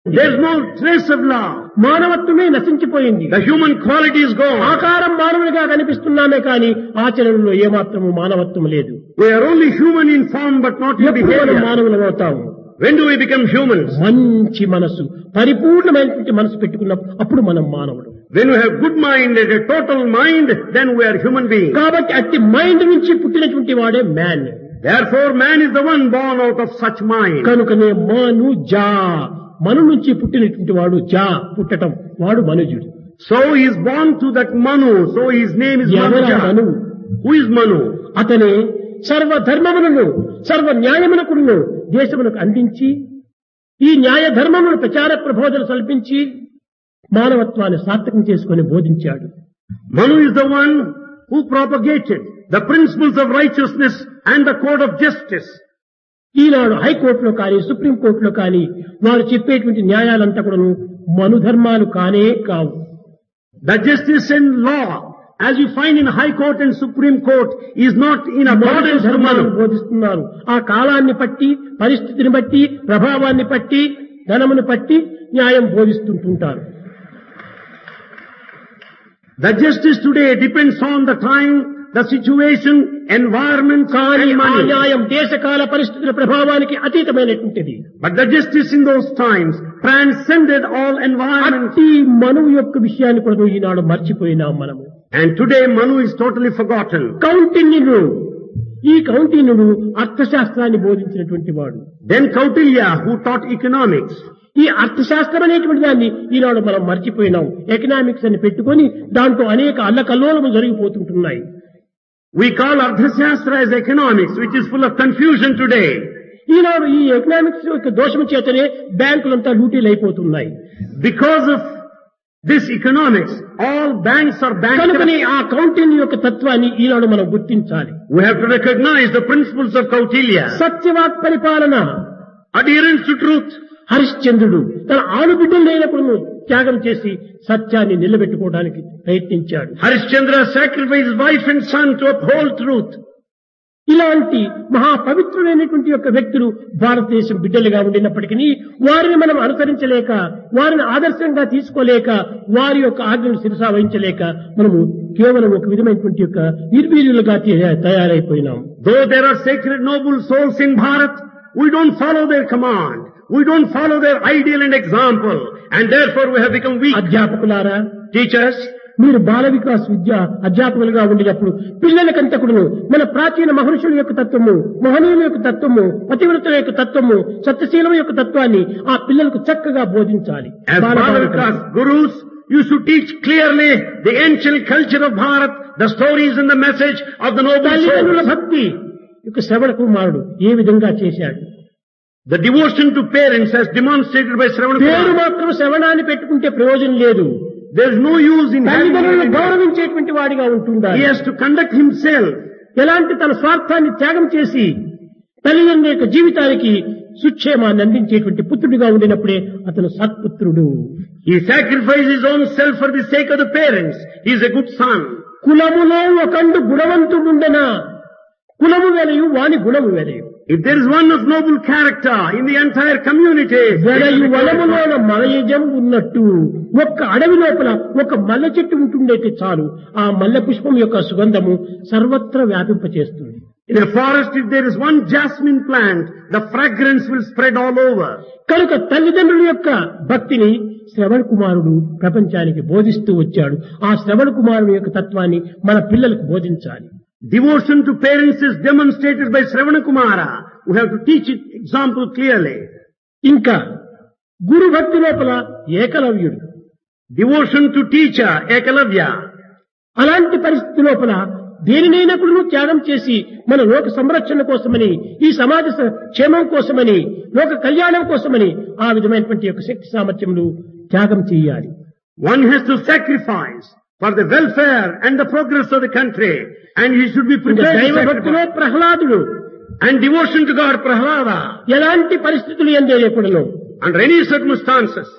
There's no trace of love. మానవత్వమే నశించిపోయింది The human quality is gone. ఆకారం మానవునిగా కనిపిస్తున్నామే కానీ ఆచరణలో ఏమాత్రము మానవత్వం లేదు We are only human in form but not in ఎప్పుడు మనం behavior. మానవులం అవుతాము When do we become humans? మంచి మనసు పరిపూర్ణమైనటువంటి మనసు పెట్టుకున్న అప్పుడు మనం మానవుడు When we have good mind and a total mind, then we are human beings. కాబట్టి అట్టి మైండ్ నుంచి పుట్టినటువంటి వాడే man Therefore, man is the one born out of such mind. కనుకనే మను జా మను నుంచి పుట్టినటువంటి వాడు జా పుట్టటం వాడు మనుజుడు So he is born to that Manu. So his name is ఎవరా Manuja. మనువు Who is Manu? అతనే సర్వ ధర్మములను సర్వ న్యాయమునకును దేశమునకు అందించి ఈ న్యాయ ధర్మములను ప్రచార ప్రబోధన కల్పించి మానవత్వాన్ని సార్థకం చేసుకొని బోధించాడు Manu is the one who propagated the principles of righteousness and the code of justice. ఈనాడు హైకోర్టులో కానీ సుప్రీంకోర్టులో కానీ వారు చెప్పేటువంటి న్యాయాలంతా కూడాను మనుధర్మాలు కానే కావు The justice and law, as you find in High Court and Supreme Court, is not in accordance to ధర్మాలను Manu. బోధిస్తున్నారు ఆ కాలాన్ని బట్టి పరిస్థితిని బట్టి ప్రభావాన్ని బట్టి ధనమును బట్టి న్యాయం బోధిస్తుంటుంటారు The justice today depends on the time, the situation, environment, కానీ and ఆ money. న్యాయం దేశకాల పరిస్థితుల ప్రభావానికి అతీతమైనటువంటిది But the justice in those times transcended all environment. అట్టి మనువు యొక్క విషయాన్ని కూడా ఈనాడు మర్చిపోయినాం మనము And today Manu is totally forgotten. కౌంటిన్యుడు ఈ కౌంటిన్యుడు అర్థశాస్త్రాన్ని బోధించినటువంటి వాడు Then Kautilya, who taught economics. ఈ అర్థశాస్త్రం అనేటువంటి దాన్ని ఈనాడు మనం మర్చిపోయినాం ఎకనామిక్స్ అని పెట్టుకొని దాంట్లో అనేక అల్లకల్లోలము జరిగిపోతుంటున్నాయి We call Ardhashastra as economics, which is full of confusion today. ఈనాడు ఈ ఎకనామిక్స్ యొక్క దోషము చేతనే బ్యాంకులంతా లూటీలు అయిపోతున్నాయి Because of this economics, all banks are కనుకని bankrupt. ఆ కౌంటిన్యూ యొక్క తత్వాన్ని ఈనాడు మనం గుర్తించాలి We have to recognize the principles of Kautilya. సత్యవాక్ పరిపాలన Adherence to truth. హరిశ్చంద్రుడు తన ఆలుబిడ్డలు లేనప్పుడు త్యాగం చేసి సత్యాన్ని నిలబెట్టుకోవడానికి ప్రయత్నించాడు Harishchandra sacrificed wife and son to uphold truth. ఇలాంటి మహా పవిత్రులైనటువంటి యొక్క వ్యక్తులు భారతదేశం బిడ్డలుగా ఉండినప్పటికీ వారిని మనం అనుసరించలేక వారిని ఆదర్శంగా తీసుకోలేక వారి యొక్క ఆజ్ఞను శిరసా వహించలేక మనము కేవలం ఒక విధమైనటువంటి యొక్క నిర్వీర్యులుగా తయ- తయారైపోయినాం Though there are sacred noble souls in Bharat, we don't follow their command. We don't follow their ideal and example. And therefore we have become weak. అధ్యాపకులారా Teachers, మీరు బాల వికాస్ విద్య అధ్యాపకులుగా ఉండినప్పుడు పిల్లలకంతకుడును మన ప్రాచీన మహర్షుల యొక్క తత్వము మహనీయుల యొక్క తత్వము పతివ్రతుల యొక్క తత్వము సత్యశీలం యొక్క తత్వాన్ని ఆ పిల్లలకు చక్కగా బోధించాలి as బాల బాలికలకు. Bhagavatas gurus, you should teach clearly the ancient culture of Bharat, the stories and the message of the noble తల్లిదండ్రుల souls. భక్తి యొక్క శ్రవణ కుమారుడు ఏ విధంగా చేశాడు The devotion to parents as demonstrated by Sravana పేరు Kumar. మాత్రం శ్రవణాన్ని పెట్టుకుంటే ప్రయోజనం లేదు There is no use in having తల్లిదండ్రులను గౌరవించేటువంటి వాడిగా ఉంటుండాలి He has to conduct himself ఎలాంటి తన స్వార్థాన్ని త్యాగం చేసి తల్లిదండ్రుల యొక్క జీవితానికి సుక్షేమాన్ని అందించేటువంటి పుత్రుడిగా ఉండినప్పుడే అతను సత్పుత్రుడు He sacrificed his own self for the sake of the parents. He is a good son. కులములో ఒకండు గుణవంతుడుండనా కులము వెలయు వాని గుణము వెలయు If there is one of noble character in the entire community, వెలయు వనములోన మలయజం ఉన్నట్టు ఒక్క అడవి లోపల ఒక మల్లె చెట్టు ఉంటుండేటి చాలు ఆ మల్లె పుష్పం యొక్క సుగంధము సర్వత్ర వ్యాపింపచేస్తుంది in a forest, if there is one jasmine plant, the fragrance will spread all over. కనుక తల్లిదండ్రుల యొక్క భక్తిని శ్రవణ కుమారుడు ప్రపంచానికి బోధిస్తూ వచ్చాడు ఆ శ్రవణ కుమారుడు యొక్క తత్వాన్ని మన పిల్లలకు బోధించాలి Devotion to parents is demonstrated by Sravana Kumara. We have to teach it example clearly. ఇంకా గురు భక్తి లోపల ఏకలవ్యుడు Devotion to teacher, Ekalavya. అలాంటి పరిస్థితి లోపల దేనినైనా కూడా త్యాగం చేసి మన లోక సంరక్షణ కోసమని ఈ సమాజ స- క్షేమం కోసమని లోక కళ్యాణం కోసమని ఆ విధమైనటువంటి యొక్క శక్తి సామర్థ్యములు త్యాగం చేయాలి One has to sacrifice for the welfare and the progress of the country. And he should be ఇంకా prepared to దైవ భక్తిలో sacrifice. ప్రహ్లాదుడు And devotion to God, Prahlada. ఎలాంటి పరిస్థితులు ఎందే కూడాను Under any circumstances,